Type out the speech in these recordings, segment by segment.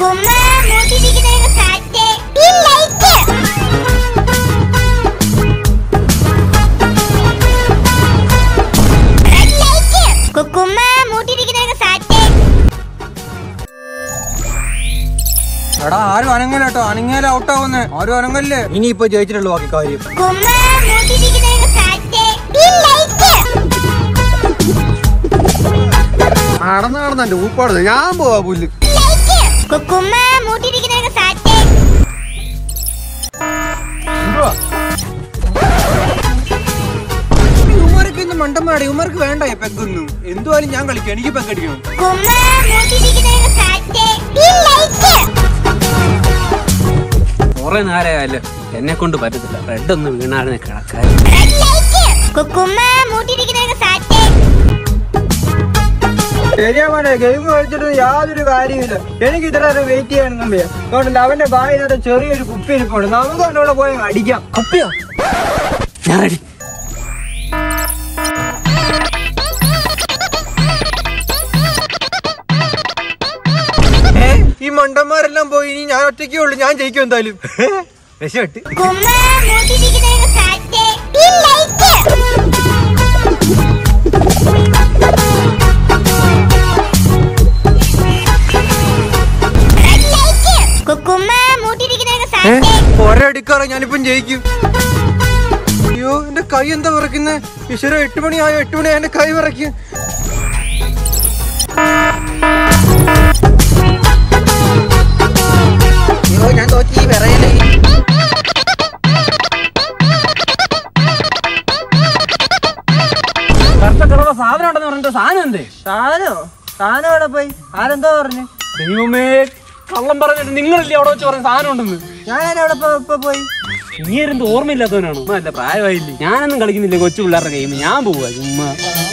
കുക്കുമ്മ മൂട്ടിരിക്കുന്ന സാറ്റ് ഈ ലൈറ്റ് റെഡ് ലൈറ്റ് കുക്കുമ്മ മൂട്ടിരിക്കുന്ന സാറ്റ് എടാ ആരും അനങ്ങല കേട്ടോ അനങ്ങിയാലും ഔട്ടാവുന്നേ ആരും അനങ്ങല്ലേ ഇനിയിപ്പോ ജയിച്ചിട്ടുള്ളൂ ബാക്കി കാര്യം കുമ്മ മൂട്ടിരിക്കുന്ന സാറ്റ് ഈ ലൈറ്റ് നടന്ന് നടന്ന് എന്റെ ഊപ്പാടുന്നത് ഞാൻ പോവാ പുല്ല് ലൈറ്റ് കുക്കുമ്മ മൂട്ടിരിക്കുന്ന സാറ്റ് ഇവന്മാരൊക്കെ ഇന്ന് മണ്ടന്മാടെ ഇവന്മാർക്ക് വേണ്ട പെക്കൊന്നും എന്തുവായാലും ഞാൻ കളിക്കാം എനിക്ക് പെക്കടിക്കണം കുമ്മ മൂട്ടിരിക്കുന്ന സാറ്റ് ഈ ലൈറ്റ് കുറെ നേരമായാലും എന്നെ കൊണ്ട് പറ്റത്തില്ല റെഡ് ഒന്ന് വീണാടിനെ കിടക്കാൻ റെഡ് ലൈറ്റ് കുക്കുമ്മ മൂട്ടിരിക്കുന്ന സാറ്റ് ശരിയാ മോനെ ഗെയിം കളിച്ചിട്ട് യാതൊരു കാര്യമില്ല എനിക്ക് ഇത്ര നേരം വെയിറ്റ് ചെയ്യണം വയ്യ അതുകൊണ്ട് അവന്റെ ബാഗിനകത്ത് ചെറിയൊരു കുപ്പി ഇരിപ്പുണ്ട് നമുക്ക് അവനോട് പോയി അടിക്കാം കുപ്പിയോ ഞാൻ ready. ഏ ഈ മണ്ടന്മാരെല്ലാം പോയി ഇനി ഞാൻ ഒറ്റയ്ക്കേ ഉള്ളൂ ഞാൻ ജയിക്കും എന്തായാലും രക്ഷപ്പെട്ട് കുമ്മ മൂട്ടിരിക്കുന്ന സാറ്റ് ഈ ലൈറ്റ് റെഡ് ലൈറ്റ് കുക്കുമ്മ മൂട്ടിരിക്കുന്ന സാറ്റ് ഒരടിക്കാറ ഞാനിപ്പം ജയിക്കും അയ്യോ എന്റെ കൈ എന്താ വിറയ്ക്കുന്നെ ഈശ്വര എട്ട് മണിയായോ എട്ട് മണിയായോ എന്റെ കൈ വിറയ്ക്കും അയ്യോ ഞാൻ തോറ്റി വിറയലേ സാധനം ഉണ്ടെന്ന് പറഞ്ഞിട്ട് സാധനം എന്തേ സാധനോ സാധനം എവിടെ പോയി ആരെന്തോ പറഞ്ഞു ദൈവമേ കള്ളം പറഞ്ഞിട്ട് നിങ്ങളില്ലേ അവിടെ വെച്ച് പറഞ്ഞ സാധനം ഉണ്ടെന്ന് ഞാൻ അവിടെ ഇപ്പൊ പോയി നീ എന്ത് ഓർമ്മയില്ലാത്തവനാണോ അല്ല പ്രായമായില്ലേ ഞാനൊന്നും കളിക്കുന്നില്ല കൊച്ചു പിള്ളേരുടെ ഗെയിം ഞാൻ പോവാ ചുമ്മാ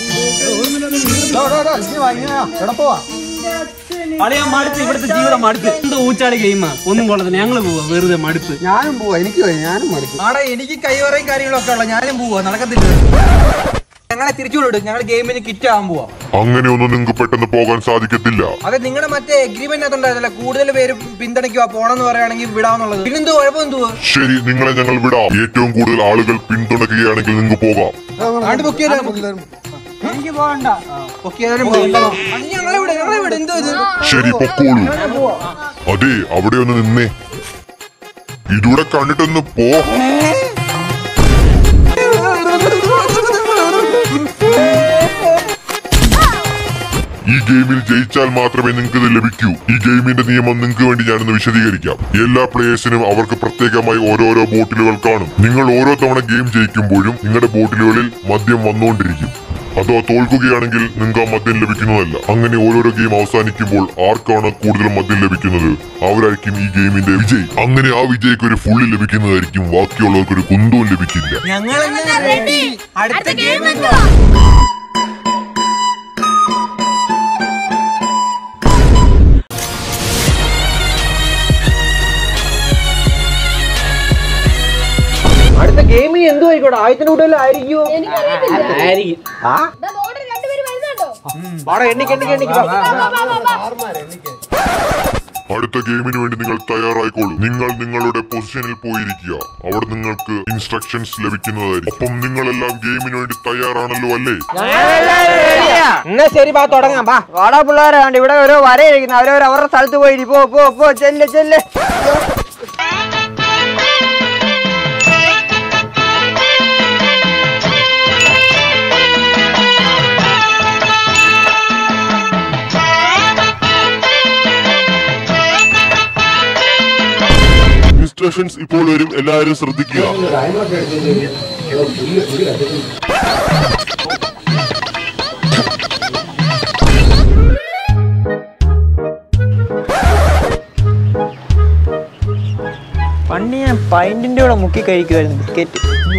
കളിയാൻ മടുത്ത് ഇവിടുത്തെ ജീവിതം മടുത്ത് എന്ത് ഊച്ചാടി ഗെയിമാ ഒന്നും കൊള്ളത്തില്ല ഞങ്ങള് പോവാ വെറുതെ മടുത്ത് ഞാനും പോവാ എനിക്ക് പോയി ഞാനും മടുക്കും ആടെ എനിക്ക് കൈവറയും കാര്യങ്ങളൊക്കെ ഉള്ള ഞാനും പോവാ നടക്കത്തില്ല ഞങ്ങളെ തിരിച്ചു വിടും ഞങ്ങൾ ഗെയിമിന് കിറ്റ് ആവാൻ പോവാ അങ്ങനെയൊന്നും നിങ്ങൾക്ക് പെട്ടെന്ന് പോകാൻ സാധിക്കത്തില്ല അതെ നിങ്ങളുടെ മറ്റേ എഗ്രിമെന്റ് അതുണ്ടായിരുന്നല്ല കൂടുതൽ പേര് പിന്തുണയ്ക്കുക പോണെന്ന് പറയുകയാണെങ്കിൽ വിടാന്നുള്ളത് പിന്നെന്ത് കുഴപ്പം എന്തുവാ ശരി നിങ്ങളെ ഞങ്ങൾ വിടാം ഏറ്റവും കൂടുതൽ ആളുകൾ പിന്തുണയ്ക്കുകയാണെങ്കിൽ നിങ്ങൾക്ക് പോകാം ആണ്ട് പൊക്കി എനിക്ക് പോകണ്ട പൊക്കിയാലും ഞങ്ങളെ വിട് ഞങ്ങളെ വിട് എന്തോ ഇത് ശരി പൊക്കോളൂ അതെ അവിടെ ഒന്ന് നിന്നേ ഇതൂടെ കണ്ടിട്ടൊന്ന് പോ ഈ ഗെയിമിൽ ജയിച്ചാൽ മാത്രമേ നിങ്ങൾക്ക് ഇത് ലഭിക്കൂ ഈ ഗെയിമിന്റെ നിയമം നിങ്ങൾക്ക് വേണ്ടി ഞാനൊന്ന് വിശദീകരിക്കാം എല്ലാ പ്ലേയേഴ്സിനും അവർക്ക് പ്രത്യേകമായി ഓരോരോ ബോട്ടിലുകൾ കാണും നിങ്ങൾ ഓരോ തവണ ഗെയിം ജയിക്കുമ്പോഴും നിങ്ങളുടെ ബോട്ടിലുകളിൽ മദ്യം വന്നുകൊണ്ടിരിക്കും അതോ തോൽക്കുകയാണെങ്കിൽ നിങ്ങൾക്ക് ആ മദ്യം ലഭിക്കുന്നതല്ല അങ്ങനെ ഓരോരോ ഗെയിം അവസാനിക്കുമ്പോൾ ആർക്കാണ് കൂടുതൽ മദ്യം ലഭിക്കുന്നത് അവരായിരിക്കും ഈ ഗെയിമിന്റെ വിജയ് അങ്ങനെ ആ വിജയ്ക്ക് ഒരു ഫുള്ളി ലഭിക്കുന്നതായിരിക്കും ബാക്കിയുള്ളവർക്ക് ഒരു കുന്തവും ലഭിക്കില്ല ഞങ്ങൾ റെഡി അടുത്ത ഗെയിം അടുത്ത ഗെയിമിന് എന്തു ആയിക്കോട്ടെ ആയിരത്തിന് കൂടുതൽ ആയിരിക്കുമോ ആയിരിക്കും വാടാ എണ്ണിക്ക് എണ്ണിക്ക് എണ്ണിക്ക് അടുത്ത ഗെയിമിന് വേണ്ടി നിങ്ങൾ തയ്യാറായിക്കോളൂ നിങ്ങൾ നിങ്ങളുടെ പൊസിഷനിൽ പോയിരിക്കുക അവിടെ നിങ്ങൾക്ക് ഇൻസ്ട്രക്ഷൻസ് ലഭിക്കുന്നതായിരിക്കും ഒപ്പം നിങ്ങളെല്ലാം ഗെയിമിന് വേണ്ടി തയ്യാറാണല്ലോ അല്ലേ എന്നാ ശരി ബാ തുടങ്ങാം ബാ വാടാ പിള്ളേരെ കണ്ട് ഇവിടെ ഓരോ വരയിരിക്കുന്നു അവരവർ അവരുടെ സ്ഥലത്ത് പോയി പോ പോ പോ ചെല്ല് ചെല്ല് ഇൻസ്ട്രക്ഷൻസ് ഇപ്പോൾ വരും എല്ലാവരും ശ്രദ്ധിക്കുക പണ്ട് ഞാൻ പൈന്റിന്റെ കൂടെ മുക്കി കഴിക്കുമായിരുന്നു ബിസ്ക്കറ്റ്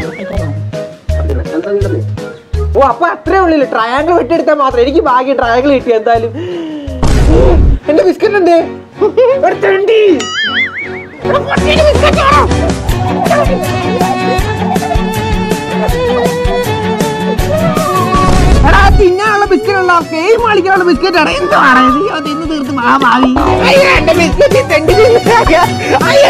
ഓ അപ്പൊ അത്രേ ഉള്ളില്ല ട്രയാങ്കിൾ വെട്ടിയെടുത്താൽ മാത്രം എനിക്ക് ഭാഗ്യം ട്രയാങ്കിൾ കിട്ടി എന്തായാലും എന്റെ ബിസ്ക്കറ്റ് എന്തേ ഒരു തെണ്ടി. എടാ, പൊട്ടിയുടെ biscuit ആണോ? എടാ, തിന്നാനുള്ള ബിസ്ക്കറ്റ് ഉള്ള ഗെയിം കളിക്കാനുള്ള ബിസ്ക്കറ്റ് ആണ് എന്താണ് ഇത് അയ്യോ, തിന്ന് തീർത്ത് മഹാഭാവി അയ്യോ, എന്റെ ബിസ്ക്കറ്റ് തെണ്ടി തിന്ന്. അയ്യോ.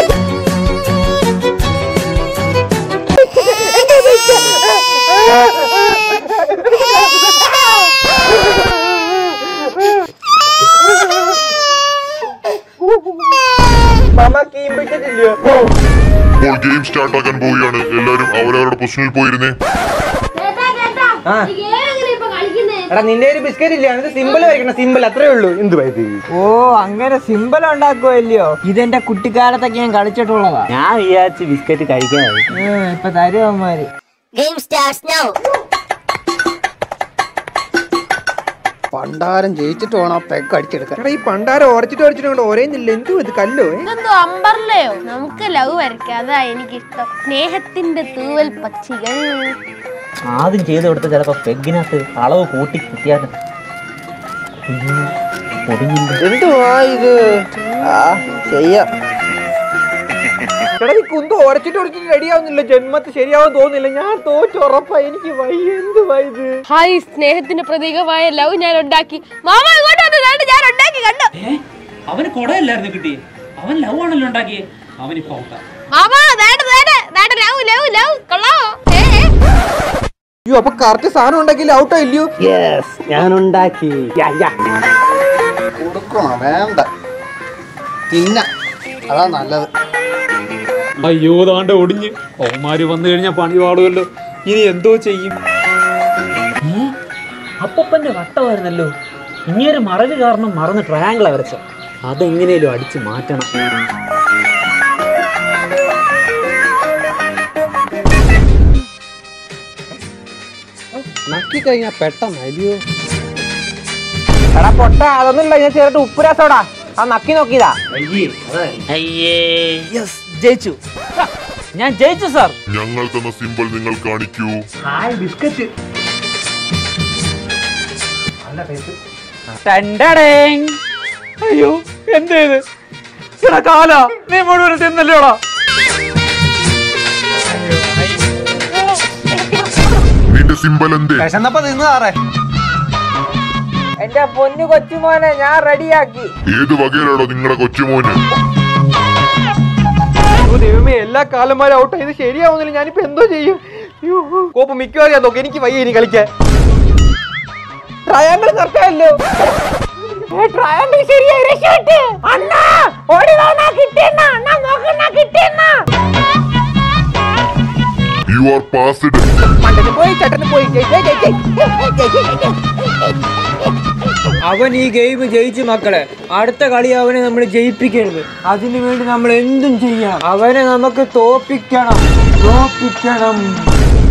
മാമ കീം ബിസ്ക്കറ്റ് ഇല്ലയോ ഇപ്പോൾ ഗെയിം സ്റ്റാർട്ട് ആക്കാൻ പോവുകയാണ് എല്ലാവരും അവരവരുടെ പൊസിഷനിൽ പോയിരുന്നേ ചേട്ടാ ചേട്ടാ ആ. ഈ game എങ്ങനെയാ ഇപ്പൊ കളിക്കുന്നേ എടാ നിന്റെ ഒരു ബിസ്ക്കറ്റ് ഇല്ല അത് സിമ്പിൾ വരയ്ക്കണം സിമ്പിൾ അത്രേ ഉള്ളൂ എന്ത് പൈസ ഓ അങ്ങനെ സിമ്പിൾ ഉണ്ടാക്കുമല്ലയോ ഇതെന്റെ കുട്ടിക്കാലത്തൊക്കെ ഞാൻ കളിച്ചിട്ടുള്ളതാ ഞാൻ വിചാരിച്ച് ബിസ്ക്കറ്റ് കഴിക്കാനായി ഇപ്പൊ തരുവന്മാര് Game starts now. പണ്ടാരം ജയിച്ചിട്ട് വേണം പെഗ് അടിച്ചെടുക്കാൻ എടാ ഈ പണ്ടാരം ഉറച്ചിട്ട് ഉറച്ചിട്ട് കൊണ്ട് ഒരേന്നില്ല എന്തു ഇത് കല്ലോ ഏ? ഇതെന്തോ അമ്പർലയോ നമുക്ക് ലവ് വരയ്ക്കാം അതാ എനിക്കിഷ്ടം സ്നേഹത്തിന്റെ തൂവൽ പക്ഷികൾ ആദ്യം ചെയ്ത് കൊടുത്ത ചിലപ്പോ പെഗിനകത്ത് അളവ് കൂട്ടി കിട്ടിയാലും പൊടിഞ്ഞില്ല എന്തുവാ ഇത് ആ ചെയ്യാം എടാ ഈ കുന്ത് ഉരച്ചിട്ട് ഉരച്ചിട്ട് റെഡിയാവുന്നില്ല ജന്മത്ത് ശരിയാവും തോന്നുന്നില്ല ഞാൻ തോറ്റ് ഉറപ്പാ എനിക്ക് വയ്യ എന്തുവാ ഇത് ഹായ് സ്നേഹത്തിന്റെ പ്രതീകമായ ലവ് ഞാൻ ഉണ്ടാക്കി മാമ ഇങ്ങോട്ട് വന്ന് ദാണ്ട് ഞാൻ ഉണ്ടാക്കി കണ്ടു അവന് കൊടയല്ലായിരുന്നു കിട്ടി അവൻ ലവ് ആണല്ലോ ഉണ്ടാക്കിയേ അവനിപ്പോ ഔട്ടാ മാമ ദാണ്ട് ദാണ്ട് ദാണ്ട് ലവ് ലവ് ലവ് കൊള്ളാമോ ഏ ഏ. അയ്യോ അപ്പൊ കറക്റ്റ് സാധനം ഉണ്ടാക്കിയില്ല ഔട്ടോ ഇല്ലയോ യെസ് ഞാൻ ഉണ്ടാക്കി കൊടുക്കണോ വേണ്ട തിന്ന അതാ നല്ലത് അയ്യോ താണ്ട ഒടിഞ്ഞ് ഓമാര് വന്നു കഴിഞ്ഞാൽ പണി പാടുമല്ലോ ഇനി എന്തോ ചെയ്യും അപ്പപ്പന്റെ വട്ടമായിരുന്നല്ലോ ഇങ്ങനെ മറവി കാരണം മറന്ന് ട്രയാങ്കിളാ വരച്ച അതെങ്ങനെയും അടിച്ച് മാറ്റണം നക്കി കഴിഞ്ഞാ പെട്ടെന്ന് അല്ലയോ എടാ പൊട്ട അതൊന്നും ഇല്ല ഞാൻ ചേർത്ത് ഉപ്പുരാസോടാ ആ നക്കി നോക്കിയതാ അയ്യേ യെസ് ജയിച്ചു ഞാൻ ജയിച്ചു സാർ ഞങ്ങൾ തന്ന സിമ്പിൾ നിങ്ങൾ കാണിക്കൂ ഹായ് ബിസ്ക്കറ്റ് അയ്യോ എന്തേത് എടാ കാല നീ മുഴുവൻ തിന്നല്ലോടാ നിന്റെ സിമ്പിൾ എന്തേ വിശന്നപ്പോ നിന്നതാറേ എന്റെ പൊന്നു കൊച്ചുമോനെ ഞാൻ റെഡിയാക്കി ഏത് വകയിലാണോ നിങ്ങളുടെ കൊച്ചുമോന് ഓ ദൈവമേ എല്ലാ കാലന്മാരും ഔട്ട് ഇത് ശരിയാവുന്നില്ല ഞാനിപ്പോ എന്തോ ചെയ്യും അയ്യോ, കോപ്പ് മിക്കവാറും ഞാൻ നോക്കി എനിക്ക് വയ്യ ഇനി കളിക്കാൻ ട്രയാങ്കിൾ കറക്റ്റല്ലോ ട്രയാങ്കിൾ ശരിയായി രക്ഷപ്പെട്ട് അണ്ണാ ഓടി വാ കിട്ടിയെണ്ണ അണ്ണാ നോക്കണ്ണ കിട്ടിയെണ്ണ യു ആർ പാസ്ഡ് മണ്ടന് പോയി ചേട്ടന് പോയി ജയ്, ജയ്, ജയ്, ജയ്. ജയ്, ജയ്, ജയ്, ജയ്. അവൻ ഈ ഗെയിം ജയിച്ചു മക്കളെ അടുത്ത കളി അവനെ നമ്മൾ ജയിപ്പിക്കരുത് അതിനു വേണ്ടി നമ്മൾ എന്തും ചെയ്യണം അവനെ നമുക്ക് തോപ്പിക്കണം തോപ്പിക്കണം